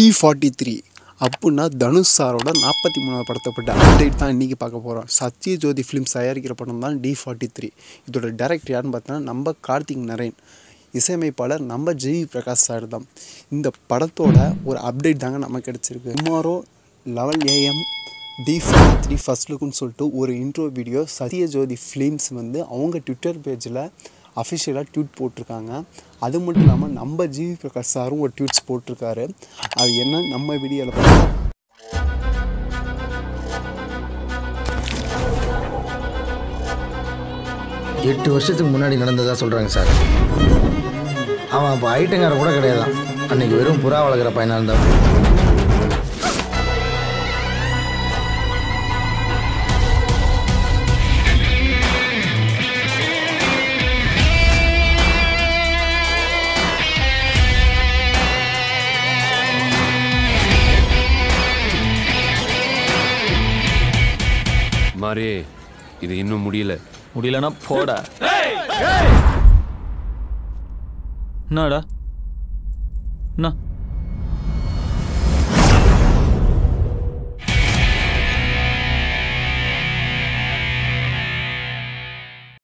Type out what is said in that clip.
forty three அப்படின்னா தனுஷ் சாரோட நாற்பத்தி மூணாவது படத்தப்பட்ட அப்டேட் தான் இன்றைக்கி பார்க்க போகிறோம் சத்யஜோதி ஃபிலிம்ஸ் தயாரிக்கிற படம் தான் டி ஃபார்ட்டி த்ரீ இதோட டேரக்டர் யாருன்னு பார்த்தோன்னா நம்ம கார்த்திக் நரேன் இசையமைப்பாளர் நம்ம ஜிவி பிரகாஷ் சார் தான் இந்த படத்தோட ஒரு அப்டேட் தாங்க நமக்கு கிடச்சிருக்கு tomorrow eleven AM D forty three first லுக்குன்னு சொல்லிட்டு ஒரு இன்ட்ரோ வீடியோ சத்யஜோதி ஃபிலிம்ஸ் வந்து அவங்க ட்விட்டர் பேஜில் அஃபிஷியலாக ட்வீட் போட்டிருக்காங்க அது மட்டும் இல்லாமல் நம்ம ஜிவி பிரகாஷ் சாரும் ஒரு ட்வீட்ஸ் போட்டிருக்காரு அது என்ன நம்ம வீடியோவில் பார்க்கலாம் எட்டு வருஷத்துக்கு முன்னாடி நடந்ததா சொல்கிறாங்க சார் அவன் அப்போ ஐட்டங்கார கூட கிடையாதான் அன்னைக்கு வெறும் புறா வளர்க்குற பையனாக இருந்தான் மாறி இது இன்னும் முடியல முடியலன்னா போடா என்னடா என்ன